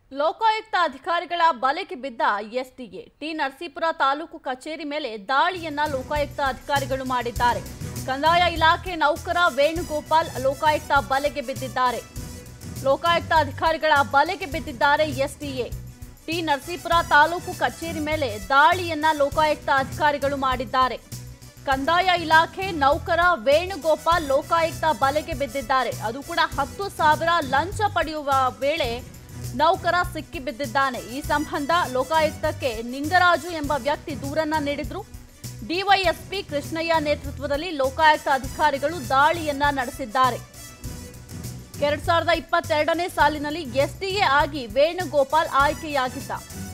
ಲೋಕಾಯುಕ್ತ ಅಧಿಕಾರಿಗಳ ಬಲೆಗೆ ಬಿದ್ದ ಎಸ್ಡಿಎ ಟಿ ನರಸೀಪುರ ತಾಲೂಕು ಕಚೇರಿ ಮೇಲೆ ದಾಳಿಯನ್ನ ಲೋಕಾಯುಕ್ತ ಅಧಿಕಾರಿಗಳು ಮಾಡಿದ್ದಾರೆ ಕಂದಾಯ ಇಲಾಖೆ ನೌಕರ ವೇಣುಗೋಪಾಲ್ ಲೋಕಾಯುಕ್ತ ಬಲೆಗೆ ಬಿದ್ದಿದ್ದಾರೆ ಲೋಕಾಯುಕ್ತ ಅಧಿಕಾರಿಗಳ ಬಲೆಗೆ ಬಿದ್ದಿದ್ದಾರೆ ಎಸ್ಡಿಎ ಟಿ ನರಸೀಪುರ ತಾಲೂಕು ಕಚೇರಿ ಮೇಲೆ ದಾಳಿಯನ್ನ ಲೋಕಾಯುಕ್ತ ಅಧಿಕಾರಿಗಳು ಮಾಡಿದ್ದಾರೆ ಕಂದಾಯ ಇಲಾಖೆ ನೌಕರ ವೇಣುಗೋಪಾಲ್ ಲೋಕಾಯುಕ್ತ ಬಲೆಗೆ ಬಿದ್ದಿದ್ದಾರೆ ಅದು ಕೂಡ ಹತ್ತು ಸಾವಿರ ಲಂಚ ಪಡೆಯುವ ವೇಳೆ ನೌಕರ ಸಿಕ್ಕಿ ಬಿದ್ದಿದ್ದಾನೆ ಈ ಸಂಬಂಧ ಲೋಕಾಯುಕ್ತಕ್ಕೆ ನಿಂಗರಾಜು ಎಂಬ ವ್ಯಕ್ತಿ ದೂರನ್ನ ನೀಡಿದ್ರು ಡಿವೈಎಸ್ಪಿ ಕೃಷ್ಣಯ್ಯ ನೇತೃತ್ವದಲ್ಲಿ ಲೋಕಾಯುಕ್ತ ಅಧಿಕಾರಿಗಳು ದಾಳಿಯನ್ನ ನಡೆಸಿದ್ದಾರೆ ಎರಡ್ ಸಾವಿರದ ಇಪ್ಪತ್ತೆರಡನೇ ಸಾಲಿನಲ್ಲಿ ಎಸ್ಡಿಎ ಆಗಿ ವೇಣುಗೋಪಾಲ್ ಆಯ್ಕೆಯಾಗಿದ್ದ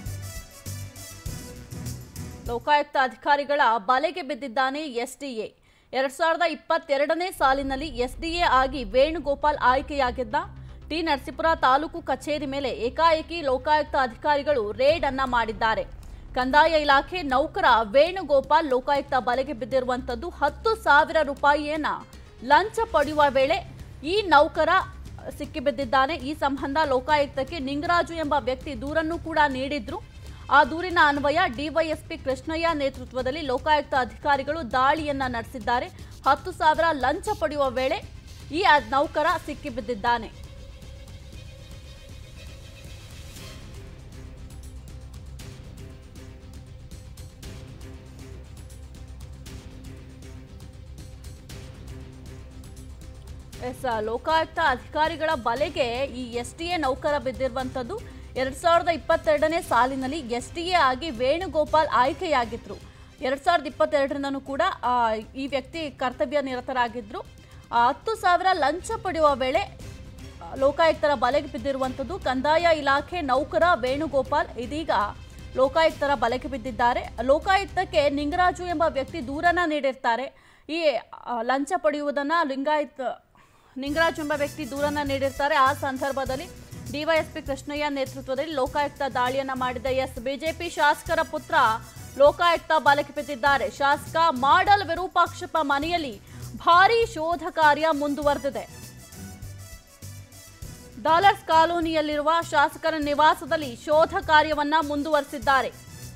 ಲೋಕಾಯುಕ್ತ ಅಧಿಕಾರಿಗಳ ಬಲೆಗೆ ಬಿದ್ದಿದ್ದಾನೆ ಎಸ್ಡಿಎ ಎರಡ್ ಸಾವಿರದ ಇಪ್ಪತ್ತೆರಡನೇ ಸಾಲಿನಲ್ಲಿ ಎಸ್ಡಿಎ ಆಗಿ ವೇಣುಗೋಪಾಲ್ ಆಯ್ಕೆಯಾಗಿದ್ದ ಟಿ ನರಸೀಪುರ ತಾಲೂಕು ಕಚೇರಿ ಮೇಲೆ ಏಕಾಏಕಿ ಲೋಕಾಯುಕ್ತ ಅಧಿಕಾರಿಗಳು ರೇಡ್ ಅನ್ನ ಮಾಡಿದ್ದಾರೆ ಕಂದಾಯ ಇಲಾಖೆ ನೌಕರ ವೇಣುಗೋಪಾಲ್ ಲೋಕಾಯುಕ್ತ ಬಲೆಗೆ ಬಿದ್ದಿರುವಂತದ್ದು ಹತ್ತು ಸಾವಿರ ರೂಪಾಯಿಯನ್ನ ಲಂಚ ಪಡೆಯುವ ವೇಳೆ ಈ ನೌಕರ ಸಿಕ್ಕಿಬಿದ್ದಿದ್ದಾನೆ ಈ ಸಂಬಂಧ ಲೋಕಾಯುಕ್ತಕ್ಕೆ ನಿಂಗರಾಜು ಎಂಬ ವ್ಯಕ್ತಿ ದೂರನ್ನು ಕೂಡ ನೀಡಿದ್ರು ಆ ದೂರಿನ ಅನ್ವಯ ಡಿವೈಎಸ್ಪಿ ಕೃಷ್ಣಯ್ಯ ನೇತೃತ್ವದಲ್ಲಿ ಲೋಕಾಯುಕ್ತ ಅಧಿಕಾರಿಗಳು ದಾಳಿಯನ್ನ ನಡೆಸಿದ್ದಾರೆ ಹತ್ತು ಸಾವಿರ ಲಂಚ ಪಡೆಯುವ ವೇಳೆ ಈ ಅದ್- ನೌಕರ ಸಿಕ್ಕಿಬಿದ್ದಿದ್ದಾನೆ ಎಸ್ ಲೋಕಾಯುಕ್ತ ಅಧಿಕಾರಿಗಳ ಬಲೆಗೆ ಈ ಎಸ್ ಟಿ ಎ ನೌಕರ ಬಿದ್ದಿರುವಂಥದ್ದು ಎರಡ್ ಸಾವಿರದ ಇಪ್ಪತ್ತೆರಡನೇ ಸಾಲಿನಲ್ಲಿ ಎಸ್ ಟಿ ಎ ಆಗಿ ವೇಣುಗೋಪಾಲ್ ಆಯ್ಕೆಯಾಗಿದ್ರು ಎರಡ್ ಸಾವಿರದ ಇಪ್ಪತ್ತೆರಡರಿಂದನೂ ಕೂಡ ಆ, ಈ ವ್ಯಕ್ತಿ ಕರ್ತವ್ಯ ನಿರತರಾಗಿದ್ರು ಆ, ಹತ್ತು ಸಾವಿರ ಲಂಚ ಪಡೆಯುವ ವೇಳೆ ಆ, ಲೋಕಾಯುಕ್ತರ ಬಲೆಗೆ ಬಿದ್ದಿರುವಂಥದ್ದು ಕಂದಾಯ ಇಲಾಖೆ ನೌಕರ ವೇಣುಗೋಪಾಲ್ ಇದೀಗ ಲೋಕಾಯುಕ್ತರ ಬಲೆಗೆ ಬಿದ್ದಿದ್ದಾರೆ ಲೋಕಾಯುಕ್ತಕ್ಕೆ ನಿಂಗರಾಜು ಎಂಬ ವ್ಯಕ್ತಿ ದೂರನ ನೀಡಿರ್ತಾರೆ ಈ ಆ, ಲಂಚ ಪಡೆಯುವುದನ್ನ ಲಿಂಗಾಯತ್ ನಿಂಗರಾಜ್ ಎಂಬ ವ್ಯಕ್ತಿ ದೂರನ್ನ ನೀಡಿರ್ತಾರೆ ಆ ಸಂದರ್ಭದಲ್ಲಿ ಡಿವೈಎಸ್ಪಿ ಕೃಷ್ಣಯ್ಯ ನೇತೃತ್ವದಲ್ಲಿ ಲೋಕಾಯುಕ್ತ ದಾಳಿಯನ್ನ ಮಾಡಿದ ಎಸ್ ಬಿಜೆಪಿ ಶಾಸಕರ ಪುತ್ರ ಲೋಕಾಯುಕ್ತ ಬಲಕ್ಕೆ ಬಿದ್ದಿದ್ದಾರೆ ಶಾಸಕ ಮಾಡಲ್ ವಿರೂಪಾಕ್ಷಪ್ಪ ಮನೆಯಲ್ಲಿ ಭಾರೀ ಶೋಧ ಕಾರ್ಯ ಮುಂದುವರೆದಿದೆ ಡಾಲರ್ಸ್ ಕಾಲೋನಿಯಲ್ಲಿರುವ ಶಾಸಕರ ನಿವಾಸದಲ್ಲಿ ಶೋಧ ಕಾರ್ಯವನ್ನ ಮುಂದುವರೆಸಿದ್ದಾರೆ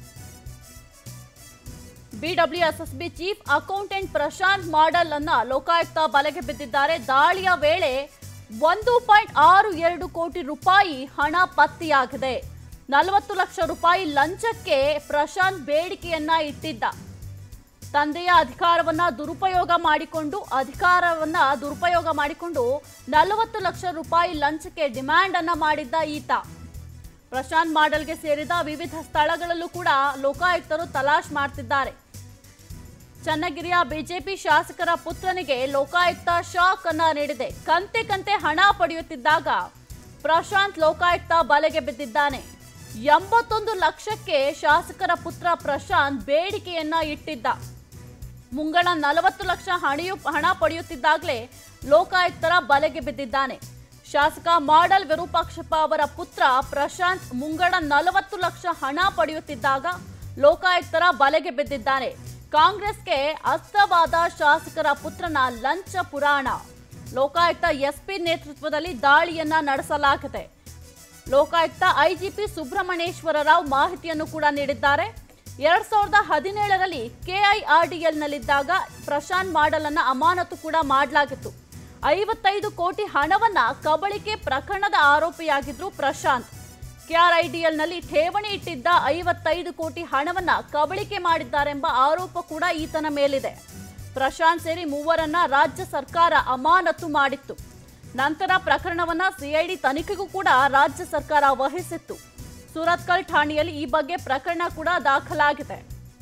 BWSSB chief accountant Prashant Madal ಅನ್ನ ಲೋಕಾಯುಕ್ತ ಬಲೆಗೆ ಬಿದ್ದಿದ್ದಾರೆ ದಾಳಿಯ ವೇಳೆ ಒಂದು ಪಾಯಿಂಟ್ ಆರು ಎರಡು ಕೋಟಿ ರೂಪಾಯಿ ಹಣ ಪತ್ತೆಯಾಗಿದೆ ನಲವತ್ತು ಲಕ್ಷ ರೂಪಾಯಿ ಲಂಚಕ್ಕೆ ಪ್ರಶಾಂತ್ ಬೇಡಿಕೆಯನ್ನ ಇಟ್ಟಿದ್ದ ತಂದೆಯ ಅಧಿಕಾರವನ್ನ ದುರುಪಯೋಗ ಮಾಡಿಕೊಂಡು ಅಧಿಕಾರವನ್ನ ದುರುಪಯೋಗ ಮಾಡಿಕೊಂಡು ನಲವತ್ತು ಲಕ್ಷ ರೂಪಾಯಿ ಲಂಚಕ್ಕೆ ಡಿಮ್ಯಾಂಡ್ ಅನ್ನ ಮಾಡಿದ್ದ ಈತ ಪ್ರಶಾಂತ್ ಮಾಡಲ್ಗೆ ಸೇರಿದ ವಿವಿಧ ಸ್ಥಳಗಳಲ್ಲೂ ಕೂಡ ಲೋಕಾಯುಕ್ತರು ತಲಾಶ್ ಮಾಡ್ತಿದ್ದಾರೆ ಚನ್ನಗಿರಿಯ ಬಿಜೆಪಿ ಶಾಸಕರ ಪುತ್ರನಿಗೆ ಲೋಕಾಯುಕ್ತ ಶಾಕ್ ಅನ್ನ ನೀಡಿದೆ ಕಂತೆ ಕಂತೆ ಹಣ ಪಡೆಯುತ್ತಿದ್ದಾಗ ಪ್ರಶಾಂತ್ ಲೋಕಾಯುಕ್ತ ಬಲೆಗೆ ಬಿದ್ದಿದ್ದಾನೆ ಎಂಬತ್ತೊಂದು ಲಕ್ಷಕ್ಕೆ ಶಾಸಕರ ಪುತ್ರ ಪ್ರಶಾಂತ್ ಬೇಡಿಕೆಯನ್ನ ಇಟ್ಟಿದ್ದ ಮುಂಗಡ ನಲವತ್ತು ಲಕ್ಷ ಹಣೆಯು ಹಣ ಪಡೆಯುತ್ತಿದ್ದಾಗಲೇ ಲೋಕಾಯುಕ್ತರ ಬಲೆಗೆ ಬಿದ್ದಿದ್ದಾನೆ ಶಾಸಕ ಮಾಡಲ್ ವಿರೂಪಾಕ್ಷಪ್ಪ ಅವರ ಪುತ್ರ ಪ್ರಶಾಂತ್ ಮುಂಗಡ ನಲವತ್ತು ಲಕ್ಷ ಹಣ ಪಡೆಯುತ್ತಿದ್ದಾಗ ಲೋಕಾಯುಕ್ತರ ಬಲೆಗೆ ಬಿದ್ದಿದ್ದಾನೆ ಕಾಂಗ್ರೆಸ್ಗೆ ಅಸ್ತವಾದ ಶಾಸಕರ ಪುತ್ರನ ಲಂಚ ಪುರಾಣ ಲೋಕಾಯುಕ್ತ ಎಸ್ಪಿ ನೇತೃತ್ವದಲ್ಲಿ ದಾಳಿಯನ್ನ ನಡೆಸಲಾಗಿದೆ ಲೋಕಾಯುಕ್ತ ಐಜಿಪಿ ಸುಬ್ರಹ್ಮಣ್ಯೇಶ್ವರ ರಾವ್ ಮಾಹಿತಿಯನ್ನು ಕೂಡ ನೀಡಿದ್ದಾರೆ ಎರಡ್ ಸಾವಿರದ ಹದಿನೇಳರಲ್ಲಿ ಕೆಐಆರ್ಡಿಎಲ್ನಲ್ಲಿದ್ದಾಗ ಪ್ರಶಾಂತ್ ಮಾಡಲನ್ನ ಅಮಾನತು ಕೂಡ ಮಾಡಲಾಗಿತ್ತು ಐವತ್ತೈದು ಕೋಟಿ ಹಣವನ್ನ ಕಬಳಿಕೆ ಪ್ರಕರಣದ ಆರೋಪಿಯಾಗಿದ್ರು ಪ್ರಶಾಂತ್ ಕೆಆರ್ಐಡಿಎಲ್ನಲ್ಲಿ ಠೇವಣಿ ಇಟ್ಟಿದ್ದ ಐವತ್ತೈದು ಕೋಟಿ ಹಣವನ್ನ ಕಬಳಿಕೆ ಮಾಡಿದ್ದಾರೆಂಬ ಆರೋಪ ಕೂಡ ಈತನ ಮೇಲಿದೆ ಪ್ರಶಾಂತ್ ಸೇರಿ ಮೂವರನ್ನ ರಾಜ್ಯ ಸರ್ಕಾರ ಅಮಾನತು ಮಾಡಿತ್ತು ನಂತರ ಪ್ರಕರಣವನ್ನ ಸಿಐಡಿ ತನಿಖೆಗೂ ಕೂಡ ರಾಜ್ಯ ಸರ್ಕಾರ ವಹಿಸಿತ್ತು ಸುರತ್ಕಲ್ ಠಾಣೆಯಲ್ಲಿ ಈ ಬಗ್ಗೆ ಪ್ರಕರಣ ಕೂಡ ದಾಖಲಾಗಿದೆ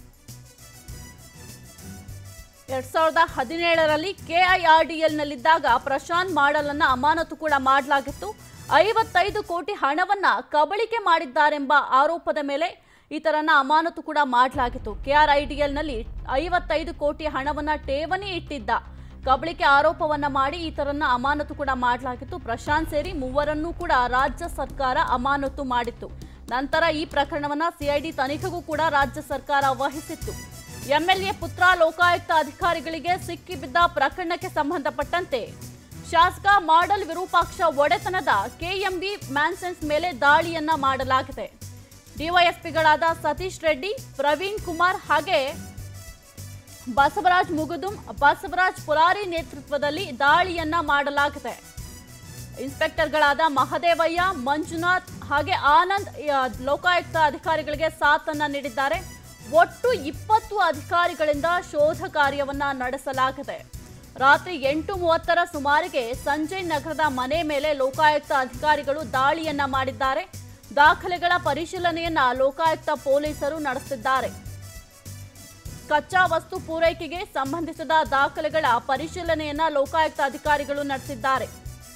ಎರಡ್ ಸಾವಿರದ ಹದಿನೇಳರಲ್ಲಿ ಕೆಐಆರ್ಡಿಎಲ್ನಲ್ಲಿದ್ದಾಗ ಪ್ರಶಾಂತ್ ಮಾಡಲನ್ನ ಅಮಾನತು ಕೂಡ ಮಾಡಲಾಗಿತ್ತು ಐವತ್ತೈದು ಕೋಟಿ ಹಣವನ್ನ ಕಬಳಿಕೆ ಮಾಡಿದ್ದಾರೆಂಬ ಆರೋಪದ ಮೇಲೆ ಈತರನ್ನ ಅಮಾನತು ಕೂಡ ಮಾಡಲಾಗಿತ್ತು ಕೆಆರ್ಐಡಿಎಲ್ನಲ್ಲಿ ಐವತ್ತೈದು ಕೋಟಿ ಹಣವನ್ನ ಠೇವಣಿ ಇಟ್ಟಿದ್ದ ಕಬಳಿಕೆ ಆರೋಪವನ್ನ ಮಾಡಿ ಈತರನ್ನ ಅಮಾನತು ಕೂಡ ಮಾಡಲಾಗಿತ್ತು ಪ್ರಶಾಂತ್ ಸೇರಿ ಮೂವರನ್ನೂ ಕೂಡ ರಾಜ್ಯ ಸರ್ಕಾರ ಅಮಾನತು ಮಾಡಿತ್ತು ನಂತರ ಈ ಪ್ರಕರಣವನ್ನ ಸಿಐಡಿ ತನಿಖೆಗೂ ಕೂಡ ರಾಜ್ಯ ಸರ್ಕಾರ ವಹಿಸಿತ್ತು ಎಂಎಲ್ಎ ಪುತ್ರ ಲೋಕಾಯುಕ್ತ ಅಧಿಕಾರಿಗಳಿಗೆ ಸಿಕ್ಕಿಬಿದ್ದ ಪ್ರಕರಣಕ್ಕೆ ಸಂಬಂಧಪಟ್ಟಂತೆ ಶಾಸಕ ಮಾಡಲ್ ವಿರೂಪಾಕ್ಷ ಒಡೆತನದ ಕೆಎಂಬಿ ಮ್ಯಾನ್ಸನ್ಸ್ ಮೇಲೆ ದಾಳಿಯನ್ನ ಮಾಡಲಾಗಿದೆ ಡಿವೈಎಸ್ಪಿಗಳಾದ ಸತೀಶ್ ರೆಡ್ಡಿ ಪ್ರವೀಣ್ ಕುಮಾರ್ ಹಾಗೆ ಬಸವರಾಜ್ ಮುಗುದುಂ ಬಸವರಾಜ್ ಪುರಾರಿ ನೇತೃತ್ವದಲ್ಲಿ ದಾಳಿಯನ್ನ ಮಾಡಲಾಗಿದೆ ಇನ್ಸ್ಪೆಕ್ಟರ್ಗಳಾದ ಮಹದೇವಯ್ಯ ಮಂಜುನಾಥ್ ಹಾಗೆ ಆನಂದ್ ಆ, ಲೋಕಾಯುಕ್ತ ಅಧಿಕಾರಿಗಳಿಗೆ ಸಾಥನ್ನ ನೀಡಿದ್ದಾರೆ ಒಟ್ಟು ಇಪ್ಪತ್ತು ಅಧಿಕಾರಿಗಳಿಂದ ಶೋಧ ಕಾರ್ಯವನ್ನ ನಡೆಸಲಾಗಿದೆ ರಾತ್ರಿ ಎಂಟು ಮೂವತ್ತರ ಸುಮಾರಿಗೆ ಸಂಜಯ್ ನಗರದ ಮನೆ ಮೇಲೆ ಲೋಕಾಯುಕ್ತ ಅಧಿಕಾರಿಗಳು ದಾಳಿಯನ್ನ ಮಾಡಿದ್ದಾರೆ ದಾಖಲೆಗಳ ಪರಿಶೀಲನೆಯನ್ನ ಲೋಕಾಯುಕ್ತ ಪೊಲೀಸರು ನಡೆಸಿದ್ದಾರೆ ಕಚ್ಚಾ ವಸ್ತು ಪೂರೈಕೆಗೆ ಸಂಬಂಧಿಸಿದ ದಾಖಲೆಗಳ ಪರಿಶೀಲನೆಯನ್ನ ಲೋಕಾಯುಕ್ತ ಅಧಿಕಾರಿಗಳು ನಡೆಸಿದ್ದಾರೆ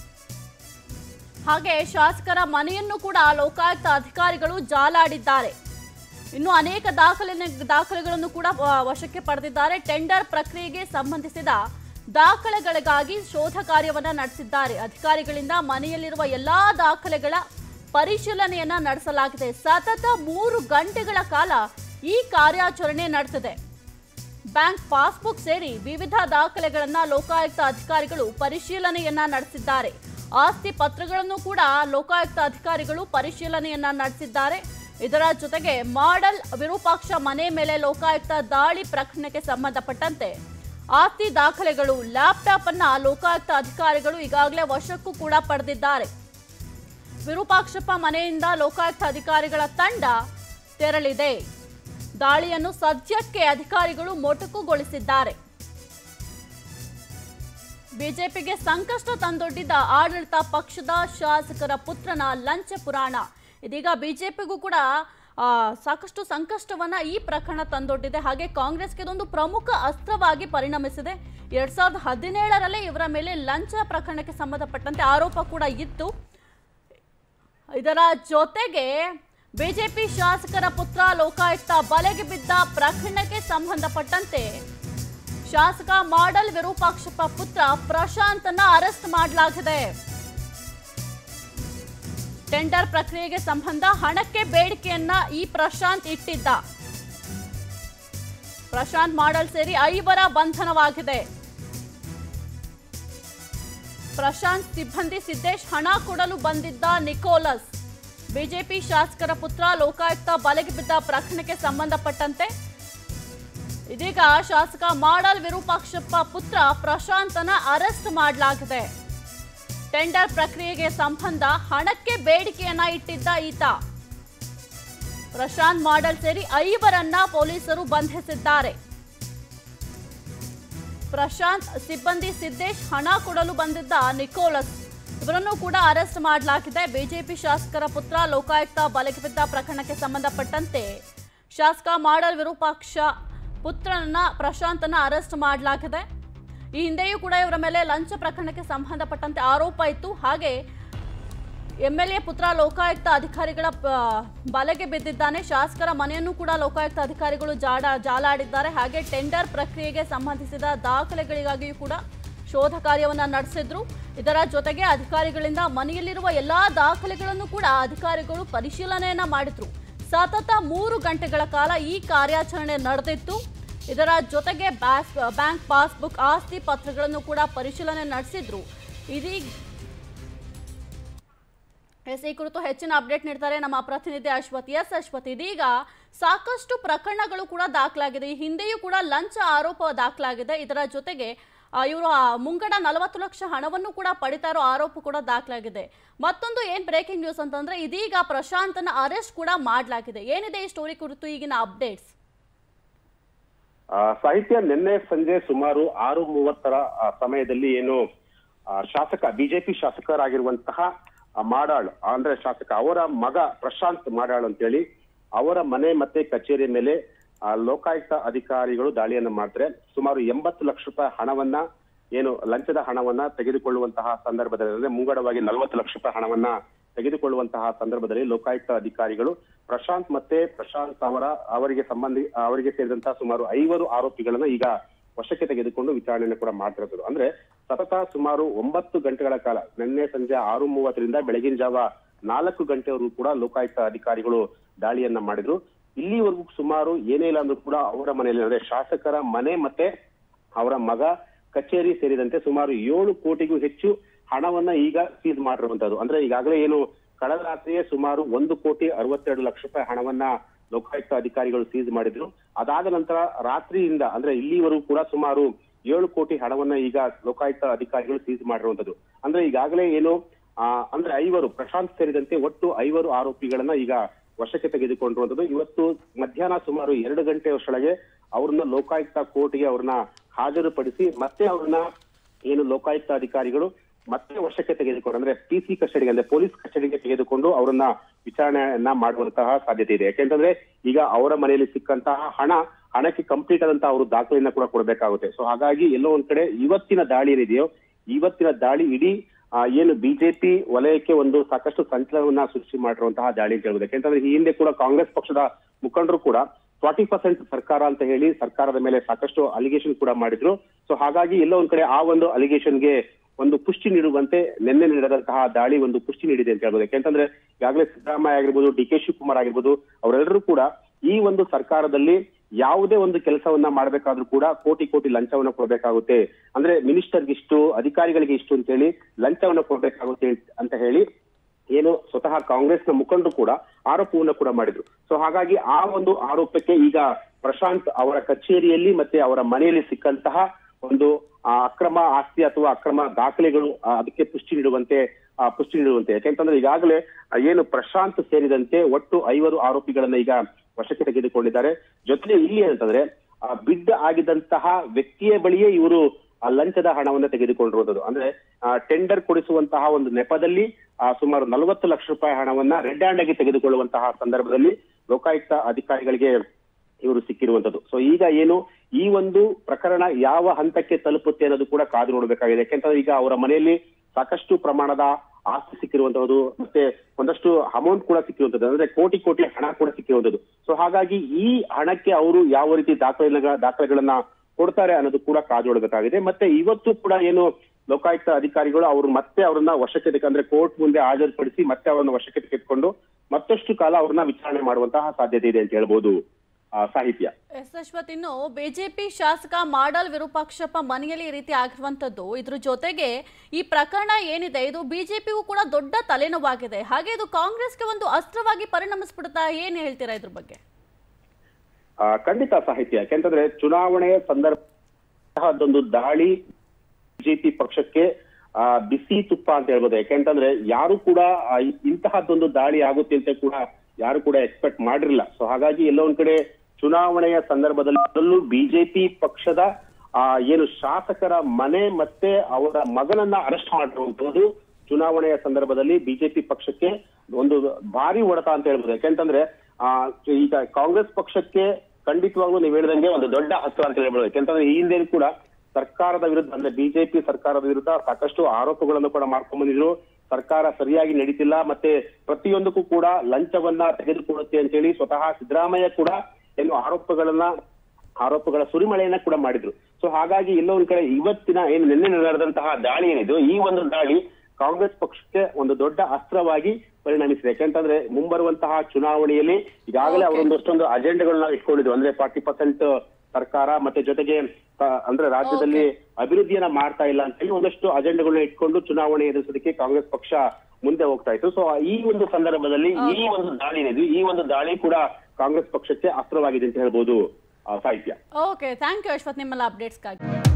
ಹಾಗೆ ಶಾಸಕರ ಮನೆಯನ್ನು ಕೂಡ ಲೋಕಾಯುಕ್ತ ಅಧಿಕಾರಿಗಳು ಜಾಲಾಡಿದ್ದಾರೆ ಇನ್ನು ಅನೇಕ ದಾಖಲೆ ದಾಖಲೆಗಳನ್ನು ಕೂಡ ಆ, ವಶಕ್ಕೆ ಪಡೆದಿದ್ದಾರೆ ಟೆಂಡರ್ ಪ್ರಕ್ರಿಯೆಗೆ ಸಂಬಂಧಿಸಿದ ದಾಖಲೆಗಳಿಗಾಗಿ ಶೋಧ ಕಾರ್ಯವನ್ನ ನಡೆಸಿದ್ದಾರೆ ಅಧಿಕಾರಿಗಳಿಂದ ಮನೆಯಲ್ಲಿರುವ ಎಲ್ಲಾ ದಾಖಲೆಗಳ ಪರಿಶೀಲನೆಯನ್ನ ನಡೆಸಲಾಗಿದೆ ಸತತ ಮೂರು ಗಂಟೆಗಳ ಕಾಲ ಈ ಕಾರ್ಯಾಚರಣೆ ನಡೆದಿದೆ ಬ್ಯಾಂಕ್ ಪಾಸ್ಬುಕ್ ಸೇರಿ ವಿವಿಧ ದಾಖಲೆಗಳನ್ನ ಲೋಕಾಯುಕ್ತ ಅಧಿಕಾರಿಗಳು ಪರಿಶೀಲನೆಯನ್ನ ನಡೆಸಿದ್ದಾರೆ ಆಸ್ತಿ ಪತ್ರಗಳನ್ನು ಕೂಡ ಲೋಕಾಯುಕ್ತ ಅಧಿಕಾರಿಗಳು ಪರಿಶೀಲನೆಯನ್ನ ನಡೆಸಿದ್ದಾರೆ ಇದರ ಜೊತೆಗೆ ಮಾಡಲ್ ವಿರೂಪಾಕ್ಷ ಮನೆ ಮೇಲೆ ಲೋಕಾಯುಕ್ತ ದಾಳಿ ಪ್ರಕರಣಕ್ಕೆ ಸಂಬಂಧಪಟ್ಟಂತೆ ಆಸ್ತಿ ದಾಖಲೆಗಳು ಲ್ಯಾಪ್ಟಾಪ್ ಅನ್ನ ಲೋಕಾಯುಕ್ತ ಅಧಿಕಾರಿಗಳು ಈಗಾಗಲೇ ವಶಕ್ಕೂ ಕೂಡ ಪಡೆದಿದ್ದಾರೆ ವಿರೂಪಾಕ್ಷಪ್ಪ ಮನೆಯಿಂದ ಲೋಕಾಯುಕ್ತ ಅಧಿಕಾರಿಗಳ ತಂಡ ತೆರಳಿದೆ ದಾಳಿಯನ್ನು ಸದ್ಯಕ್ಕೆ ಅಧಿಕಾರಿಗಳು ಮೊಟಕುಗೊಳಿಸಿದ್ದಾರೆ ಬಿಜೆಪಿಗೆ ಸಂಕಷ್ಟ ತಂದೊಡ್ಡಿದ್ದ ಆಡಳಿತ ಪಕ್ಷದ ಶಾಸಕರ ಪುತ್ರನ ಲಂಚ ಪುರಾಣ ಇದೀಗ ಬಿಜೆಪಿಗೂ ಕೂಡ ಆ, ಸಾಕಷ್ಟು ಸಂಕಷ್ಟವನ್ನ ಈ ಪ್ರಕರಣ ತಂದೊಡ್ಡಿದೆ ಹಾಗೆ ಕಾಂಗ್ರೆಸ್ಗೆ ಇದೊಂದು ಪ್ರಮುಖ ಅಸ್ತ್ರವಾಗಿ ಪರಿಣಮಿಸಿದೆ ಎರಡ್ ಸಾವಿರದ ಹದಿನೇಳರಲ್ಲೇ ಇವರ ಮೇಲೆ ಲಂಚ ಪ್ರಕರಣಕ್ಕೆ ಸಂಬಂಧಪಟ್ಟಂತೆ ಆರೋಪ ಕೂಡ ಇತ್ತು ಇದರ ಜೊತೆಗೆ ಬಿಜೆಪಿ ಶಾಸಕರ ಪುತ್ರ ಲೋಕಾಯುಕ್ತ ಬಲೆಗೆ ಬಿದ್ದ ಪ್ರಕರಣಕ್ಕೆ ಸಂಬಂಧಪಟ್ಟಂತೆ ಶಾಸಕ ಮಾಡಲ್ ವಿರೂಪಾಕ್ಷಪ್ಪ ಪುತ್ರ ಪ್ರಶಾಂತನ ಅರೆಸ್ಟ್ ಮಾಡಲಾಗಿದೆ ಟೆಂಡರ್ ಪ್ರಕ್ರಿಯೆಗೆ ಸಂಬಂಧ ಹಣಕ್ಕೆ ಬೇಡಿಕೆಯನ್ನ ಈ ಪ್ರಶಾಂತ್ ಇಟ್ಟಿದ್ದ ಪ್ರಶಾಂತ್ ಮಾಡಲ್ ಸೇರಿ ಐವರ ಬಂಧನವಾಗಿದೆ ಪ್ರಶಾಂತ್ ಸಿಬ್ಬಂದಿ ಸಿದ್ದೇಶ್ ಹಣ ಕೊಡಲು ಬಂದಿದ್ದ ನಿಕೋಲಸ್ ಬಿಜೆಪಿ ಶಾಸಕರ ಪುತ್ರ ಲೋಕಾಯುಕ್ತ ಬಲೆಗೆ ಬಿದ್ದ ಪ್ರಕರಣಕ್ಕೆ ಸಂಬಂಧಪಟ್ಟಂತೆ ಇದೀಗ ಶಾಸಕ ಮಾಡಲ್ ವಿರೂಪಾಕ್ಷಪ್ಪ ಪುತ್ರ ಪ್ರಶಾಂತನ ಅರೆಸ್ಟ್ ಮಾಡಲಾಗಿದೆ ಟೆಂಡರ್ ಪ್ರಕ್ರಿಯೆಗೆ ಸಂಬಂಧ ಹಣಕ್ಕೆ ಬೇಡಿಕೆಯನ್ನ ಇಟ್ಟಿದ್ದ ಈತ ಪ್ರಶಾಂತ್ ಮಾಡಲ್ ಸೇರಿ ಐವರನ್ನ ಪೊಲೀಸರು ಬಂಧಿಸಿದ್ದಾರೆ ಪ್ರಶಾಂತ್ ಸಿಬ್ಬಂದಿ ಸಿದ್ದೇಶ್ ಹಣ ಕೊಡಲು ಬಂದಿದ್ದ ನಿಕೋಲಸ್ ಇವರನ್ನು ಕೂಡ ಅರೆಸ್ಟ್ ಮಾಡಲಾಗಿದೆ ಬಿಜೆಪಿ ಶಾಸಕರ ಪುತ್ರ ಲೋಕಾಯುಕ್ತ ಬಲೆಗೆ ಬಿದ್ದ ಪ್ರಕರಣಕ್ಕೆ ಸಂಬಂಧಪಟ್ಟಂತೆ ಶಾಸಕ ಮಾಡಲ್ ವಿರೂಪಾಕ್ಷ ಪುತ್ರನನ್ನ ಪ್ರಶಾಂತನ ಅರೆಸ್ಟ್ ಮಾಡಲಾಗಿದೆ ಈ ಹಿಂದೆಯೂ ಕೂಡ ಇವರ ಮೇಲೆ ಲಂಚ ಪ್ರಕರಣಕ್ಕೆ ಸಂಬಂಧಪಟ್ಟಂತೆ ಆರೋಪ ಇತ್ತು ಹಾಗೆ ಎಂಎಲ್ಎ ಪುತ್ರ ಲೋಕಾಯುಕ್ತ ಅಧಿಕಾರಿಗಳ ಆ, ಬಲೆಗೆ ಬಿದ್ದಿದ್ದಾನೆ ಶಾಸಕರ ಮನೆಯನ್ನು ಕೂಡ ಲೋಕಾಯುಕ್ತ ಅಧಿಕಾರಿಗಳು ಜಾಡ ಜಾಲಾಡಿದ್ದಾರೆ ಹಾಗೆ ಟೆಂಡರ್ ಪ್ರಕ್ರಿಯೆಗೆ ಸಂಬಂಧಿಸಿದ ದಾಖಲೆಗಳಿಗಾಗಿಯೂ ಕೂಡ ಶೋಧ ಕಾರ್ಯವನ್ನ ನಡೆಸಿದ್ರು ಇದರ ಜೊತೆಗೆ ಅಧಿಕಾರಿಗಳಿಂದ ಮನೆಯಲ್ಲಿರುವ ಎಲ್ಲಾ ದಾಖಲೆಗಳನ್ನು ಕೂಡ ಅಧಿಕಾರಿಗಳು ಪರಿಶೀಲನೆಯನ್ನ ಮಾಡಿದ್ರು ಸತತ ಮೂರು ಗಂಟೆಗಳ ಕಾಲ ಈ ಕಾರ್ಯಾಚರಣೆ ನಡೆದಿತ್ತು ಇದರ ಜೊತೆಗೆ ಬ್ಯಾಸ್- ಬ್ಯಾಂಕ್ ಪಾಸ್ಬುಕ್ ಆಸ್ತಿ ಪತ್ರಗಳನ್ನು ಕೂಡ ಪರಿಶೀಲನೆ ನಡೆಸಿದ್ರು ಇದೀಗ ಎಸ್ ಈ ಕುರಿತು ಹೆಚ್ಚಿನ ಅಪ್ಡೇಟ್ ನೀಡ್ತಾರೆ ನಮ್ಮ ಪ್ರತಿನಿಧಿ ಅಶ್ವಥ್ ಎಸ್ ಅಶ್ವಥ್ ಇದೀಗ ಸಾಕಷ್ಟು ಪ್ರಕರಣಗಳು ಕೂಡ ದಾಖಲಾಗಿದೆ ಈ ಹಿಂದೆಯೂ ಕೂಡ ಲಂಚ ಆರೋಪ ದಾಖಲಾಗಿದೆ ಇದರ ಜೊತೆಗೆ ಇವರು ಮುಂಗಡ ನಲವತ್ತು ಲಕ್ಷ ಹಣವನ್ನು ಕೂಡ ಪಡಿತಾ ಇರೋ ಆರೋಪ ಕೂಡ ದಾಖಲಾಗಿದೆ ಮತ್ತೊಂದು ಏನ್ ಬ್ರೇಕಿಂಗ್ ನ್ಯೂಸ್ ಅಂತಂದ್ರೆ ಇದೀಗ ಪ್ರಶಾಂತನ ಅರೆಸ್ಟ್ ಕೂಡ ಮಾಡಲಾಗಿದೆ ಏನಿದೆ ಈ ಸ್ಟೋರಿ ಕುರಿತು ಈಗಿನ ಅಪ್ಡೇಟ್ಸ್ ಆ, ಸಾಹಿತ್ಯ ನಿನ್ನೆ ಸಂಜೆ ಸುಮಾರು ಆರು ಮೂವತ್ತರ ಆ, ಸಮಯದಲ್ಲಿ ಏನು ಆ, ಶಾಸಕ ಬಿಜೆಪಿ ಶಾಸಕರಾಗಿರುವಂತಹ ಆ, ಮಾಡಾಳ್ ಅಂದ್ರೆ ಶಾಸಕ ಅವರ ಮಗ ಪ್ರಶಾಂತ್ ಮಾಡಾಳ್ ಅಂತೇಳಿ ಅವರ ಮನೆ ಮತ್ತೆ ಕಚೇರಿ ಮೇಲೆ ಆ, ಲೋಕಾಯುಕ್ತ ಅಧಿಕಾರಿಗಳು ದಾಳಿಯನ್ನ ಮಾಡ್ತಾರೆ ಸುಮಾರು ಎಂಬತ್ತು ಲಕ್ಷ ರೂಪಾಯಿ ಹಣವನ್ನ ಏನು ಲಂಚದ ಹಣವನ್ನ ತೆಗೆದುಕೊಳ್ಳುವಂತಹ ಸಂದರ್ಭದಲ್ಲಿ ಅಂದ್ರೆ ಮುಂಗಡವಾಗಿ ನಲವತ್ತು ಲಕ್ಷ ರೂಪಾಯಿ ಹಣವನ್ನ ತೆಗೆದುಕೊಳ್ಳುವಂತಹ ಸಂದರ್ಭದಲ್ಲಿ ಲೋಕಾಯುಕ್ತ ಅಧಿಕಾರಿಗಳು ಪ್ರಶಾಂತ್ ಮತ್ತೆ ಪ್ರಶಾಂತ್ ಅವರ ಅವರಿಗೆ ಸಂಬಂಧಿ ಅವರಿಗೆ ಸೇರಿದಂತಹ ಸುಮಾರು ಐವರು ಆರೋಪಿಗಳನ್ನ ಈಗ ವಶಕ್ಕೆ ತೆಗೆದುಕೊಂಡು ವಿಚಾರಣೆಯನ್ನು ಕೂಡ ಮಾಡ್ತಿರೋದು ಅಂದ್ರೆ ಸತತ ಸುಮಾರು ಒಂಬತ್ತು ಗಂಟೆಗಳ ಕಾಲ ನಿನ್ನೆ ಸಂಜೆ ಆರು ಮೂವತ್ತರಿಂದ ಬೆಳಗಿನ ಜಾವ ನಾಲ್ಕು ಗಂಟೆವರೆಗೂ ಕೂಡ ಲೋಕಾಯುಕ್ತ ಅಧಿಕಾರಿಗಳು ದಾಳಿಯನ್ನ ಮಾಡಿದ್ರು ಇಲ್ಲಿವರೆಗೂ ಸುಮಾರು ಏನೇ ಇಲ್ಲ ಅಂದ್ರೂ ಕೂಡ ಅವರ ಮನೆಯಲ್ಲಿ ಅಂದ್ರೆ ಶಾಸಕರ ಮನೆ ಮತ್ತೆ ಅವರ ಮಗ ಕಚೇರಿ ಸೇರಿದಂತೆ ಸುಮಾರು ಏಳು ಕೋಟಿಗೂ ಹೆಚ್ಚು ಹಣವನ್ನ ಈಗ ಸೀಸ್ ಮಾಡಿರುವಂತದ್ದು ಅಂದ್ರೆ ಈಗಾಗಲೇ ಏನು ಕಳೆದ ರಾತ್ರಿಯೇ ಸುಮಾರು ಒಂದು ಕೋಟಿ ಅರವತ್ತೆರಡು ಲಕ್ಷ ರೂಪಾಯಿ ಹಣವನ್ನ ಲೋಕಾಯುಕ್ತ ಅಧಿಕಾರಿಗಳು ಸೀಸ್ ಮಾಡಿದ್ರು ಅದಾದ ನಂತರ ರಾತ್ರಿಯಿಂದ ಅಂದ್ರೆ ಇಲ್ಲಿವರೆಗೂ ಕೂಡ ಸುಮಾರು ಏಳು ಕೋಟಿ ಹಣವನ್ನ ಈಗ ಲೋಕಾಯುಕ್ತ ಅಧಿಕಾರಿಗಳು ಸೀಸ್ ಮಾಡಿರುವಂತದ್ದು ಅಂದ್ರೆ ಈಗಾಗಲೇ ಏನು ಆ, ಅಂದ್ರೆ ಐವರು ಪ್ರಶಾಂತ್ ಸೇರಿದಂತೆ ಒಟ್ಟು ಐವರು ಆರೋಪಿಗಳನ್ನ ಈಗ ವಶಕ್ಕೆ ತೆಗೆದುಕೊಂಡಿರುವಂತದ್ದು ಇವತ್ತು ಮಧ್ಯಾಹ್ನ ಸುಮಾರು ಎರಡು ಗಂಟೆಯಷ್ಟೊಳಗೆ ಅವ್ರನ್ನ ಲೋಕಾಯುಕ್ತ ಕೋರ್ಟ್ಗೆ ಅವ್ರನ್ನ ಹಾಜರುಪಡಿಸಿ ಮತ್ತೆ ಅವ್ರನ್ನ ಏನು ಲೋಕಾಯುಕ್ತ ಅಧಿಕಾರಿಗಳು ಮತ್ತೆ ವಶಕ್ಕೆ ತೆಗೆದುಕೊಂಡು ಅಂದ್ರೆ ಪಿ ಸಿ ಕಸ್ಟಡಿಗೆ ಅಂದ್ರೆ ಪೊಲೀಸ್ ಕಸ್ಟಡಿಗೆ ತೆಗೆದುಕೊಂಡು ಅವರನ್ನ ವಿಚಾರಣೆಯನ್ನ ಮಾಡುವಂತಹ ಸಾಧ್ಯತೆ ಇದೆ ಯಾಕೆಂತಂದ್ರೆ ಈಗ ಅವರ ಮನೆಯಲ್ಲಿ ಸಿಕ್ಕಂತಹ ಹಣ ಹಣಕ್ಕೆ ಕಂಪ್ಲೀಟ್ ಆದಂತಹ ಅವರು ದಾಖಲೆಯನ್ನ ಕೂಡ ಕೊಡಬೇಕಾಗುತ್ತೆ ಸೊ ಹಾಗಾಗಿ ಎಲ್ಲೋ ಒಂದ್ ಕಡೆ ಇವತ್ತಿನ ದಾಳಿ ಏನಿದೆಯೋ ಇವತ್ತಿನ ದಾಳಿ ಇಡೀ ಆ, ಏನು ಬಿಜೆಪಿ ವಲಯಕ್ಕೆ ಒಂದು ಸಾಕಷ್ಟು ಸಂಚಲನವನ್ನ ಸೃಷ್ಟಿ ಮಾಡಿರುವಂತಹ ದಾಳಿ ಅಂತ ಹೇಳ್ಬೋದು ಯಾಕೆಂತಂದ್ರೆ ಈ ಹಿಂದೆ ಕೂಡ ಕಾಂಗ್ರೆಸ್ ಪಕ್ಷದ ಮುಖಂಡರು ಕೂಡ ಫಾರ್ಟಿ ಪರ್ಸೆಂಟ್ ಸರ್ಕಾರ ಅಂತ ಹೇಳಿ ಸರ್ಕಾರದ ಮೇಲೆ ಸಾಕಷ್ಟು ಅಲಿಗೇಷನ್ ಕೂಡ ಮಾಡಿದ್ರು ಸೊ ಹಾಗಾಗಿ ಎಲ್ಲೋ ಒಂದ್ ಕಡೆ ಆ ಒಂದು ಅಲಿಗೇಷನ್ಗೆ ಒಂದು ಪುಷ್ಟಿ ನೀಡುವಂತೆ ನಿನ್ನೆ ನಡೆದಂತಹ ದಾಳಿ ಒಂದು ಪುಷ್ಟಿ ನೀಡಿದೆ ಅಂತ ಹೇಳ್ಬೋದು ಯಾಕೆಂತಂದ್ರೆ ಈಗಾಗಲೇ ಸಿದ್ದರಾಮಯ್ಯ ಆಗಿರ್ಬೋದು ಡಿ ಕೆ ಶಿವಕುಮಾರ್ ಆಗಿರ್ಬೋದು ಅವರೆಲ್ಲರೂ ಕೂಡ ಈ ಒಂದು ಸರ್ಕಾರದಲ್ಲಿ ಯಾವುದೇ ಒಂದು ಕೆಲಸವನ್ನ ಮಾಡಬೇಕಾದ್ರೂ ಕೂಡ ಕೋಟಿ ಕೋಟಿ ಲಂಚವನ್ನ ಕೊಡಬೇಕಾಗುತ್ತೆ ಅಂದ್ರೆ ಮಿನಿಸ್ಟರ್ಗೆ ಇಷ್ಟು ಅಧಿಕಾರಿಗಳಿಗೆ ಇಷ್ಟು ಅಂತ ಹೇಳಿ ಲಂಚವನ್ನ ಕೊಡಬೇಕಾಗುತ್ತೆ ಅಂತ ಹೇಳಿ ಏನು ಸ್ವತಃ ಕಾಂಗ್ರೆಸ್ನ ಮುಖಂಡರು ಕೂಡ ಆರೋಪವನ್ನ ಕೂಡ ಮಾಡಿದ್ರು ಸೊ ಹಾಗಾಗಿ ಆ ಒಂದು ಆರೋಪಕ್ಕೆ ಈಗ ಪ್ರಶಾಂತ್ ಅವರ ಕಚೇರಿಯಲ್ಲಿ ಮತ್ತೆ ಅವರ ಮನೆಯಲ್ಲಿ ಸಿಕ್ಕಂತಹ ಒಂದು ಆ, ಅಕ್ರಮ ಆಸ್ತಿ ಅಥವಾ ಅಕ್ರಮ ದಾಖಲೆಗಳು ಆ, ಅದಕ್ಕೆ ಪುಷ್ಟಿ ನೀಡುವಂತೆ ಆ, ಪುಷ್ಟಿ ನೀಡುವಂತೆ ಯಾಕೆಂತಂದ್ರೆ ಈಗಾಗಲೇ ಆ, ಏನು ಪ್ರಶಾಂತ್ ಸೇರಿದಂತೆ ಒಟ್ಟು ಐವರು ಆರೋಪಿಗಳನ್ನ ಈಗ ವಶಕ್ಕೆ ತೆಗೆದುಕೊಂಡಿದ್ದಾರೆ ಜೊತೆಗೆ ಇಲ್ಲಿ ಅಂತಂದ್ರೆ ಆ, ಬಿಡ್ ಆಗಿದ್ದಂತಹ ವ್ಯಕ್ತಿಯ ಬಳಿಯೇ ಇವರು ಆ ಲಂಚದ ಹಣವನ್ನ ತೆಗೆದುಕೊಂಡಿರುವುದು ಅಂದ್ರೆ ಟೆಂಡರ್ ಕೊಡಿಸುವಂತಹ ಒಂದು ನೆಪದಲ್ಲಿ ಆ, ಸುಮಾರು ನಲವತ್ತು ಲಕ್ಷ ರೂಪಾಯಿ ಹಣವನ್ನ ರೆಡ್ ಹ್ಯಾಂಡ್ ಆಗಿ ತೆಗೆದುಕೊಳ್ಳುವಂತಹ ಸಂದರ್ಭದಲ್ಲಿ ಲೋಕಾಯುಕ್ತ ಅಧಿಕಾರಿಗಳಿಗೆ ಇವರು ಸಿಕ್ಕಿರುವಂತದ್ದು ಸೊ ಈಗ ಏನು ಈ ಒಂದು ಪ್ರಕರಣ ಯಾವ ಹಂತಕ್ಕೆ ತಲುಪುತ್ತೆ ಅನ್ನೋದು ಕೂಡ ಕಾದು ನೋಡಬೇಕಾಗಿದೆ ಯಾಕೆಂತಂದ್ರೆ ಈಗ ಅವರ ಮನೆಯಲ್ಲಿ ಸಾಕಷ್ಟು ಪ್ರಮಾಣದ ಆಸ್ತಿ ಸಿಕ್ಕಿರುವಂತಹದ್ದು ಮತ್ತೆ ಒಂದಷ್ಟು ಅಮೌಂಟ್ ಕೂಡ ಸಿಕ್ಕಿರುವಂತದ್ದು ಅಂದ್ರೆ ಕೋಟಿ ಕೋಟಿ ಹಣ ಕೂಡ ಸಿಕ್ಕಿರುವಂತದ್ದು ಸೊ ಹಾಗಾಗಿ ಈ ಹಣಕ್ಕೆ ಅವರು ಯಾವ ರೀತಿ ದಾಖಲೆ ದಾಖಲೆಗಳನ್ನ ಕೊಡ್ತಾರೆ ಅನ್ನೋದು ಕೂಡ ಕಾದು ನೋಡಬೇಕಾಗಿದೆ ಮತ್ತೆ ಇವತ್ತು ಕೂಡ ಏನು ಲೋಕಾಯುಕ್ತ ಅಧಿಕಾರಿಗಳು ಅವರು ಮತ್ತೆ ಅವರನ್ನ ವಶಕ್ಕೆ ತೆಗೆ- ಅಂದ್ರೆ ಕೋರ್ಟ್ ಮುಂದೆ ಹಾಜರುಪಡಿಸಿ ಮತ್ತೆ ಅವರನ್ನ ವಶಕ್ಕೆ ತೆಗೆದುಕೊಂಡು ಮತ್ತಷ್ಟು ಕಾಲ ಅವ್ರನ್ನ ವಿಚಾರಣೆ ಮಾಡುವಂತಹ ಸಾಧ್ಯತೆ ಇದೆ ಅಂತ ಹೇಳ್ಬೋದು ಆ, ಸಾಹಿತ್ಯ ಎಸ್ ಅಶ್ವಥ್ ಇನ್ನು ಬಿಜೆಪಿ ಶಾಸಕ ಮಾಡಲ್ ವಿರೂಪಾಕ್ಷಪ್ಪ ಮನೆಯಲ್ಲಿ ಈ ರೀತಿ ಆಗಿರುವಂತದ್ದು ಇದ್ರ ಜೊತೆಗೆ ಈ ಪ್ರಕರಣ ಏನಿದೆ ಇದು ಬಿಜೆಪಿಗೂ ಕೂಡ ದೊಡ್ಡ ತಲೆನೋವಾಗಿದೆ ಹಾಗೆ ಇದು ಕಾಂಗ್ರೆಸ್ಗೆ ಒಂದು ಅಸ್ತ್ರವಾಗಿ ಪರಿಣಮಿಸ್ಬಿಡುತ್ತಾ ಏನ್ ಹೇಳ್ತೀರಾ ಇದ್ರ ಬಗ್ಗೆ ಆ, ಖಂಡಿತ ಸಾಹಿತ್ಯ ಯಾಕೆಂತಂದ್ರೆ ಚುನಾವಣೆಯ ಸಂದರ್ಭದೊಂದು ದಾಳಿ ಬಿಜೆಪಿ ಪಕ್ಷಕ್ಕೆ ಆ, ಬಿಸಿ ತುಪ್ಪ ಅಂತ ಹೇಳ್ಬೋದು ಯಾಕೆಂತಂದ್ರೆ ಯಾರು ಕೂಡ ಆ, ಇ- ಇಂತಹದ್ದೊಂದು ದಾಳಿ ಆಗುತ್ತೆ ಅಂತ ಕೂಡ ಯಾರು ಕೂಡ ಎಕ್ಸ್ಪೆಕ್ಟ್ ಮಾಡಿರಲಿಲ್ಲ ಸೊ ಹಾಗಾಗಿ ಎಲ್ಲೋ ಒಂದ್ ಕಡೆ ಚುನಾವಣೆಯ ಸಂದರ್ಭದಲ್ಲಿ ಅದರಲ್ಲೂ ಬಿಜೆಪಿ ಪಕ್ಷದ ಆ ಏನು ಶಾಸಕರ ಮನೆ ಮತ್ತೆ ಅವರ ಮಗನನ್ನ ಅರೆಸ್ಟ್ ಮಾಡಿರುವಂತದ್ದು ಚುನಾವಣೆಯ ಸಂದರ್ಭದಲ್ಲಿ ಬಿಜೆಪಿ ಪಕ್ಷಕ್ಕೆ ಒಂದು ಭಾರಿ ಹೊಡೆತ ಅಂತ ಹೇಳ್ಬೋದು ಯಾಕೆಂತಂದ್ರೆ ಆ ಈಗ ಕಾಂಗ್ರೆಸ್ ಪಕ್ಷಕ್ಕೆ ಖಂಡಿತವಾಗ್ಲೂ ನೀವು ಹೇಳಿದಂಗೆ ಒಂದು ದೊಡ್ಡ ಅಸ್ತ್ರ ಅಂತ ಹೇಳ್ಬೋದು ಯಾಕೆಂತಂದ್ರೆ ಈ ಹಿಂದೆ ಕೂಡ ಸರ್ಕಾರದ ವಿರುದ್ಧ ಅಂದ್ರೆ ಬಿಜೆಪಿ ಸರ್ಕಾರದ ವಿರುದ್ಧ ಸಾಕಷ್ಟು ಆರೋಪಗಳನ್ನು ಕೂಡ ಮಾಡ್ಕೊಂಡ್ ಬಂದಿದ್ರು ಸರ್ಕಾರ ಸರಿಯಾಗಿ ನಡೀತಿಲ್ಲ ಮತ್ತೆ ಪ್ರತಿಯೊಂದಕ್ಕೂ ಕೂಡ ಲಂಚವನ್ನ ತೆಗೆದುಕೊಳ್ಳುತ್ತೆ ಅಂತ ಹೇಳಿ ಸ್ವತಃ ಸಿದ್ದರಾಮಯ್ಯ ಕೂಡ ಏನು ಆರೋಪಗಳನ್ನ ಆರೋಪಗಳ ಸುರಿಮಳೆಯನ್ನ ಕೂಡ ಮಾಡಿದ್ರು ಸೊ ಹಾಗಾಗಿ ಎಲ್ಲೋ ಒಂದ್ ಕಡೆ ಇವತ್ತಿನ ಏನು ನಿನ್ನೆ ನಡೆದಂತಹ ದಾಳಿ ಏನಿದು ಈ ಒಂದು ದಾಳಿ ಕಾಂಗ್ರೆಸ್ ಪಕ್ಷಕ್ಕೆ ಒಂದು ದೊಡ್ಡ ಅಸ್ತ್ರವಾಗಿ ಪರಿಣಮಿಸಿದೆ ಯಾಕೆಂತಂದ್ರೆ ಮುಂಬರುವಂತಹ ಚುನಾವಣೆಯಲ್ಲಿ ಈಗಾಗಲೇ ಅವರೊಂದಷ್ಟೊಂದು ಅಜೆಂಡಗಳನ್ನ ಇಟ್ಕೊಂಡಿದ್ರು ಅಂದ್ರೆ ಫಾರ್ಟಿ ಪರ್ಸೆಂಟ್ ಸರ್ಕಾರ ಮತ್ತೆ ಜೊತೆಗೆ ಆ, ಅಂದ್ರೆ ರಾಜ್ಯದಲ್ಲಿ ಅಭಿವೃದ್ಧಿಯನ್ನ ಮಾಡ್ತಾ ಇಲ್ಲ ಅಂತ ಹೇಳಿ ಒಂದಷ್ಟು ಅಜೆಂಡಗಳನ್ನ ಇಟ್ಕೊಂಡು ಚುನಾವಣೆ ಎದುರಿಸೋದಕ್ಕೆ ಕಾಂಗ್ರೆಸ್ ಪಕ್ಷ ಮುಂದೆ ಹೋಗ್ತಾ ಇತ್ತು ಸೊ ಈ ಒಂದು ಸಂದರ್ಭದಲ್ಲಿ ಈ ಒಂದು ದಾಳಿ ಏನಿದೆ ಈ ಒಂದು ದಾಳಿ ಕೂಡ ಕಾಂಗ್ರೆಸ್ ಪಕ್ಷಕ್ಕೆ ಅಸ್ತ್ರವಾಗಿದೆ ಅಂತ ಹೇಳ್ಬೋದು ಆ, ಸಾಹಿತ್ಯ ಓಕೆ ಥ್ಯಾಂಕ್ ಯು ಅಶ್ವಥ್ ನಿಮ್ಮೆಲ್ಲ ಅಪ್ಡೇಟ್ಸ್ಗಾಗಿ